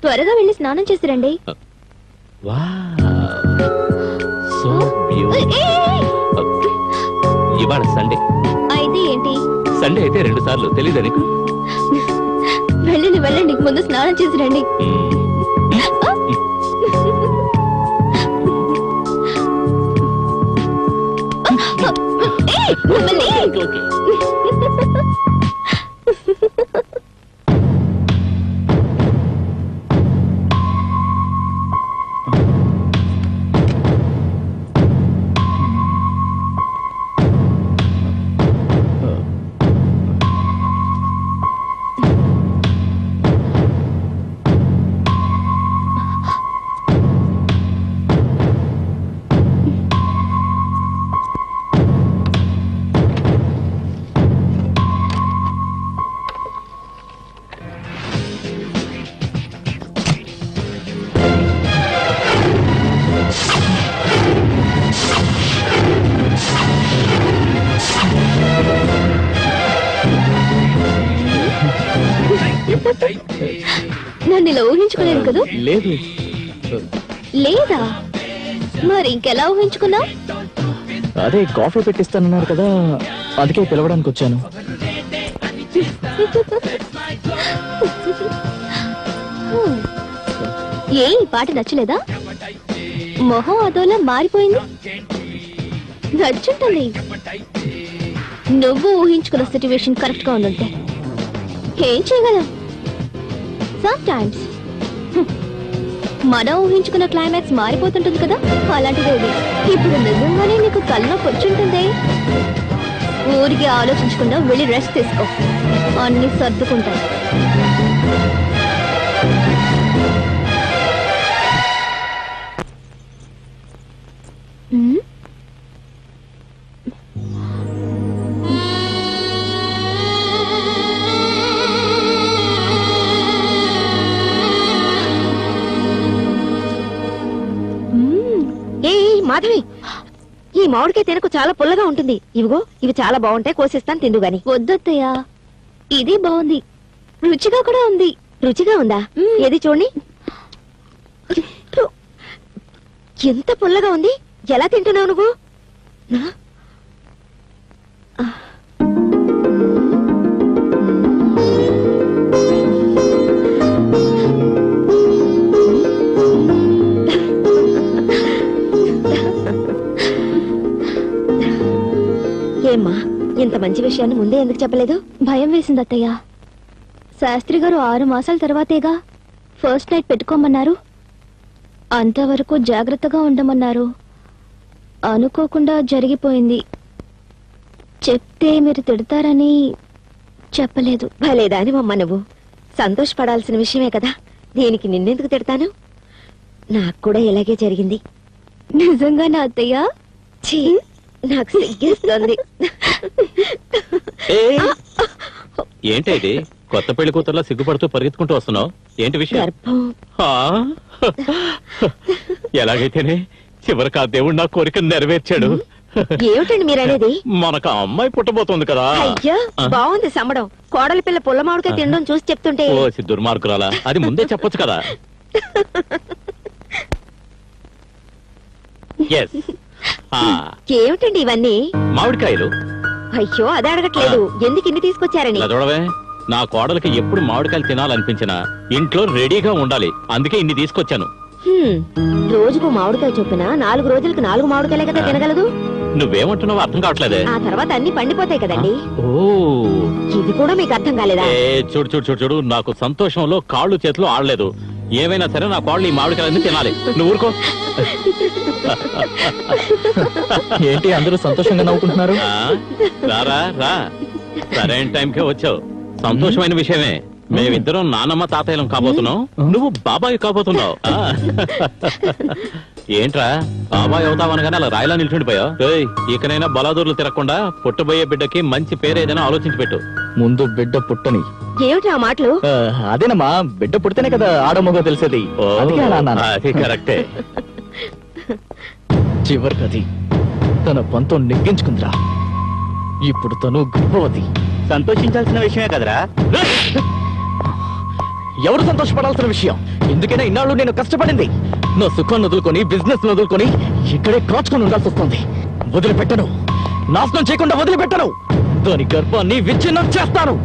త్వరగా వెళ్ళి స్నానం చేసి రండి సో ఇవాళ సండే అయితే ఏంటి సండే అయితే రెండు సార్లు తెలియదు నీకు వెళ్ళండి వెళ్ళండి ముందు స్నానం చేసి రండి ఏయ్, మిమ్మల్ని! నన్ను ఇలా ఊహించుకోలేదు కదా లేదు లేదా మరి ఇంకెలా ఊహించుకున్నావు అదే కాఫీ పెట్టిస్తానన్నారు కదా అందుకే పిలవడానికి వచ్చాను ఏ ఈ పాట నచ్చలేదా మొహం అదోలా మారిపోయింది నచ్చుంటుంది నువ్వు ఊహించుకున్న సిచ్యువేషన్ కరెక్ట్ గా ఉందంటే ఏం చేయగలం సమ్ టైమ్స్ మనం ఊహించుకున్న క్లైమాక్స్ మారిపోతుంటుంది కదా అలాంటిదే ఇది ఇప్పుడు నిజంగానే నీకు కళ్ళలోకి వచ్చుంటుంది ఊరికి ఆలోచించకుండా వెళ్ళి రెస్ట్ తీసుకో అన్ని సర్దుకుంటాయి ఉమ్, ఏ ఏ, మాధవి ఈ మామిడికాయ తినకు చాలా పుల్లగా ఉంటుంది ఇవిగో ఇవి చాలా బాగుంటాయి కోసిస్తాను తిందు గాని వద్దత్తయ్యా ఇది బాగుంది రుచిగా కూడా ఉంది రుచిగా ఉందా ఏది చూడండి ఎంత పుల్లగా ఉంది ఎలా తింటున్నావు నువ్వు నా? ఏమ్మా ఇంత మంచి విషయాన్ని ముందే ఎందుకు చెప్పలేదు భయం వేసింది అత్తయ్య శాస్త్రి గారు ఆరు మాసాల తర్వాతేగా ఫస్ట్ నైట్ పెట్టుకోమన్నారు అంతవరకు జాగ్రత్తగా ఉండమన్నారు అనుకోకుండా జరిగిపోయింది చెప్తే మీరు తిడతారని చెప్పలేదు భలేదా అని మమ్మ నువ్వు సంతోషపడాల్సిన విషయమే కదా దీనికి నిన్నెందుకు తిడతాను నాకు కూడా ఇలాగే జరిగింది నిజంగా నా అత్తయ్య ఛీ, నాకు సిగ్గేస్తుంది ఏంటి ఇది కొత్త పెళ్లి కూతుర్లా సిగ్గుపడుతూ పరిగెత్తుకుంటూ వస్తున్నావు ఏంటి విషయం గర్భం ఆ? ఎలాగైతేనే చివరికి ఆ దేవుడు నా కోరికను నెరవేర్చాడు ఏమిటండి మీరనేది మనకు ఆ అమ్మాయి పుట్టబోతోంది కదా అయ్యో బాగుంది సంబడం కోడలి పిల్ల పుల్ల మామిడికాయ తినడం చూసి చెప్తుంటే ఓ సి దుర్మార్గురాలా అది ముందే చెప్పొచ్చు కదా ఎస్ ఏమిటండి ఇవన్నీ మామిడికాయలు అయ్యో అదే అడగట్లేదు ఎందుకు ఇన్ని తీసుకొచ్చారని ఇలా చూడవే నా కోడలికి ఎప్పుడు మామిడికాయలు తినాలనిపించినా ఇంట్లో రెడీగా ఉండాలి అందుకే ఇన్ని తీసుకొచ్చాను హ్మ్, రోజుకు మామిడికాయ చొప్పున నాలుగు రోజులకు నాలుగు మామిడికాయలే కదా తినగలదు నువ్వేమంటున్నావు అర్థం కావట్లేదే ఆ తర్వాత అన్ని పండిపోతాయి కదండి ఓ ఇది కూడా మీకు అర్థం కాలేదా ఏ చూడు చూడు చూడు చూడు నాకు సంతోషంలో కాళ్ళు చేతులు ఆడలేదు ఏమైనా సరే నా కోళ్ళు ఈ మామిడికాయలన్నీ తినాలి నువ్వు ఊరుకో ఏంటి అందరూ సంతోషంగా నవ్వుకుంటున్నారు ఆ, రారా రా సరైన టైంకే వచ్చావు సంతోషమైన విషయమే మేమిద్దరం నానమ్మ తాతయ్యలం కాబోతున్నాం నువ్వు బాబాయ్ కాబోతున్నావు ఆ. ఏంట్రా బాబాయ్ అవుతావనగానే అలా రాయిలా నిల్చుండిపోయావు ఏయ్, ఇకనైనా బలాదూర్లు తిరగకుండా పుట్టబోయే బిడ్డకి మంచి పేరు ఏదైనా ఆలోచించి పెట్టు ముందు బిడ్డ పుట్టని ఏమిటి ఆ మాటలు ఆ, అదేనమ్మా బిడ్డ పుడితేనే కదా ఆడమొగ తెలిసేది ఓ, అందుకే అలా అన్నాను. అది కరెక్టే చివరికి అది తన పంతం నెగ్గించుకుందిరా ఇప్పుడు తను గర్భవతి సంతోషించాల్సిన విషయమే కదరా ఎవరు సంతోషపడాల్సిన విషయం ఎందుకైనా ఇన్నాళ్ళు నేను కష్టపడింది నా సుఖాన్ని వదులుకొని బిజినెస్ వదులుకొని ఇక్కడే కాచుకొని ఉండాల్సి వస్తుంది వదిలిపెట్టను నాశనం చేయకుండా వదిలిపెట్టను దాని గర్భాన్ని విచ్ఛిన్నం చేస్తాను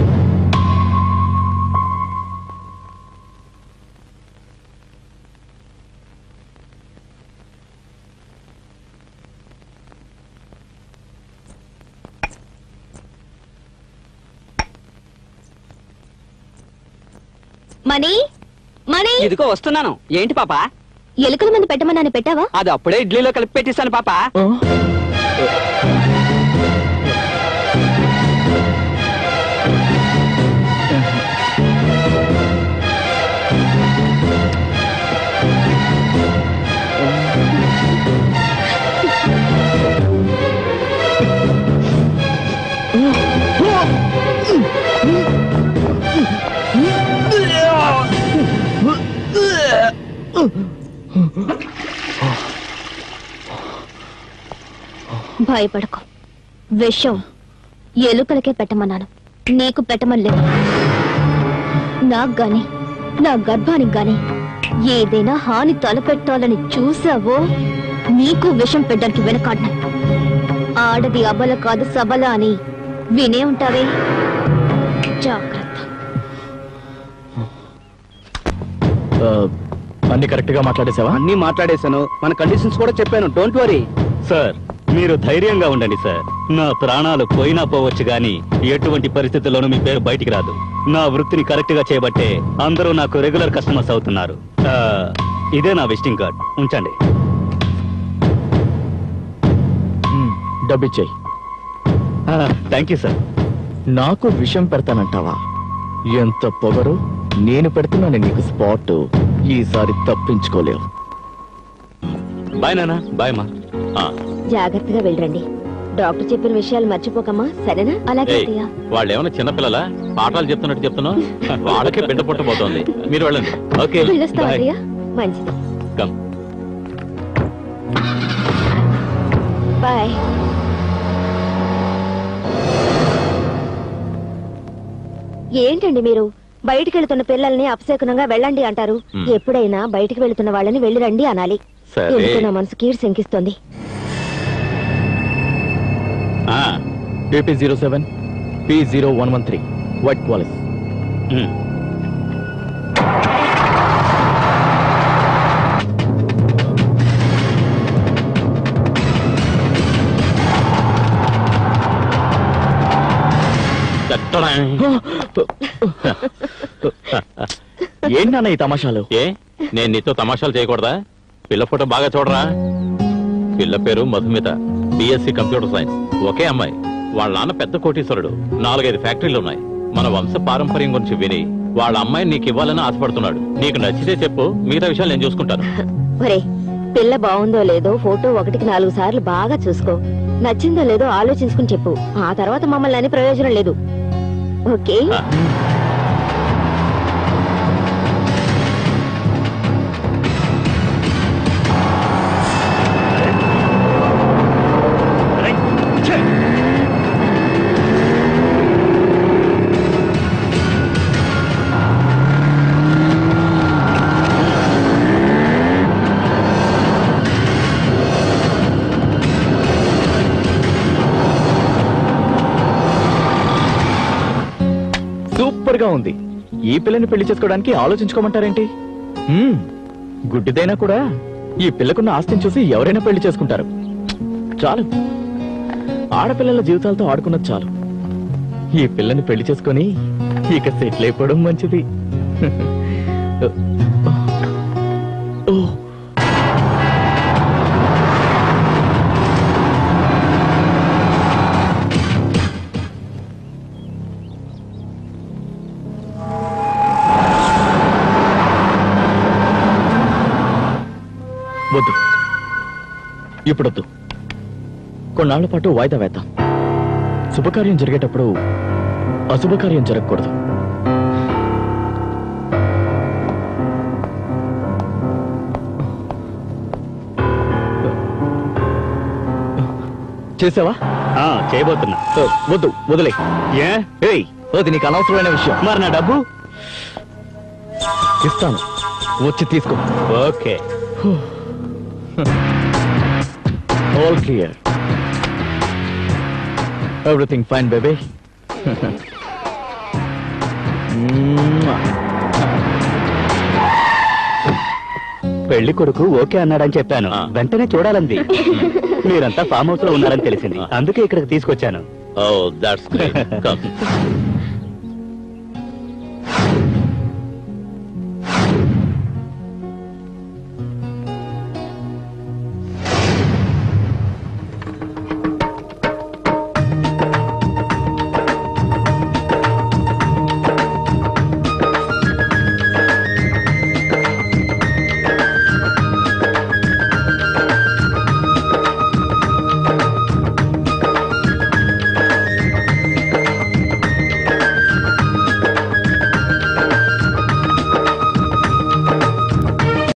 మనీ మనీ ఇదిగో వస్తున్నాను ఏంటి పాప ఎలుకల మంది పెట్టమన్నాను పెట్టావా అది అప్పుడే ఇడ్లీలో కలిపి పెట్టేశాను పాప భయపడకు విషం ఎలుకలకే పెట్టమన్నాను నీకు పెట్టమని లేదు నాకు గాని నా గర్భానికి గాని ఏదైనా హాని తలపెట్టాలని చూసావో నీకు విషం పెట్టడానికి వెనకాడ్ను ఆడది అబల కాదు సబల అని వినే ఉంటావే జాగ్రత్త ఆ, అన్ని కరెక్ట్ గా మాట్లాడేసావా అన్ని మాట్లాడేశాను మన కండిషన్స్ కూడా చెప్పాను డోంట్ వరీ సార్ మీరు ధైర్యంగా ఉండండి సార్ నా ప్రాణాలు పోయినా పోవచ్చు గాని ఎటువంటి పరిస్థితుల్లోనూ మీ పేరు బయటికి రాదు నా వృత్తిని కరెక్ట్ గా చేయబట్టే అందరూ నాకు రెగ్యులర్ కస్టమర్స్ అవుతున్నారు ఆ, ఇదే నా విజిటింగ్ కార్డ్ ఉంచండి ఉమ్, డబ్బిచ్చేయి థ్యాంక్ యూ సార్ నాకు విషం పెడతానంటావా ఎంత పొగరు నేను పెడుతున్నాను నీకు స్పాట్ ఈసారి తప్పించుకోలేవు బాయ్ నాన్న బాయ్ మా జాగ్రత్తగా వెళ్ళండి డాక్టర్ చెప్పిన విషయాలు మర్చిపోకమ్మా సరేనా అలాగే ఏయ్, అత్తయ్య వాళ్ళు ఏమైనా చిన్నపిల్లలా పాఠాలు చెప్తున్నట్టు చెప్తున్నావు వాళ్ళకే బిడ్డ పుట్టబోతోంది మీరు వెళ్ళండి ఓకే వెళ్ళొస్తావా బాయ్ అత్తయ్య మంచిది కమ్ బాయ్ ఏంటండి మీరు బయటికి వెళ్తున్న పిల్లల్ని అపశకునంగా వెళ్ళండి అంటారు మ్. ఎప్పుడైనా బయటికి వెళ్తున్న వాళ్ళని వెళ్ళి రండి అనాలి సరే ఎందుకు నా మనసు కీడు శంకిస్తోంది ఆ, AP zero seven P zero one one three white Qualis um. చట్టడా. ఏంటి నాన్న ఈ తమాషాలు ఏ నేను నీతో తమాషాలు చేయకూడదా పిల్ల ఫోటో బాగా చూడరా పిల్ల పేరు మధుమిత బిఎస్సి కంప్యూటర్ సైన్స్ ఒకే అమ్మాయి వాళ్ళ నాన్న పెద్ద కోటీశ్వరుడు నాలుగైదు ఫ్యాక్టరీలు ఉన్నాయి మన వంశ పారంపర్యం గురించి విని వాళ్ళ అమ్మాయిని నీకు ఇవ్వాలని ఆశపడుతున్నాడు నీకు నచ్చితే చెప్పు మిగతా విషయాలు నేను చూసుకుంటాను ఒరే పిల్ల బాగుందో లేదో ఫోటో ఒకటికి నాలుగు సార్లు బాగా చూసుకో నచ్చిందో లేదో ఆలోచించుకుని చెప్పు ఆ తర్వాత మమ్మల్ని అని ప్రయోజనం లేదు ఓకే ఆ. సూపర్ గా ఉంది ఈ పిల్లని పెళ్లి చేసుకోవడానికి ఆలోచించుకోమంటారేంటి మ్మ్, గుడ్డిదైనా కూడా ఈ పిల్లకున్న ఆస్తిని చూసి ఎవరైనా పెళ్లి చేసుకుంటారు చాలు ఆడపిల్లల జీవితాలతో ఆడుకున్నది చాలు ఈ పిల్లని పెళ్లి చేసుకొని ఇక సెటిల్ అయిపోవడం మంచిది ఓ వద్దు ఇప్పుడొద్దు కొన్నాళ్ల పాటు వాయిదా వేద్దాం శుభకార్యం జరిగేటప్పుడు అశుభకార్యం జరగకూడదు చేసావా ఆ, చేయబోతున్నా ఓ, వద్దు వదిలే ఏ ఏయ్ అది నీకు అనవసరమైన విషయం మరి నా డబ్బు ఇస్తాను వచ్చి తీసుకో okay all clear everything fine baby పెళ్లి కొడుకు ఓకే అన్నాడని చెప్పాను ఆ. వెంటనే చూడాలంది మీరంతా ఫామ్ హౌస్ లో ఉన్నారని తెలిసింది అందుకే ఇక్కడికి తీసుకొచ్చాను ఓ దాట్స్ గ్రేట్ కమ్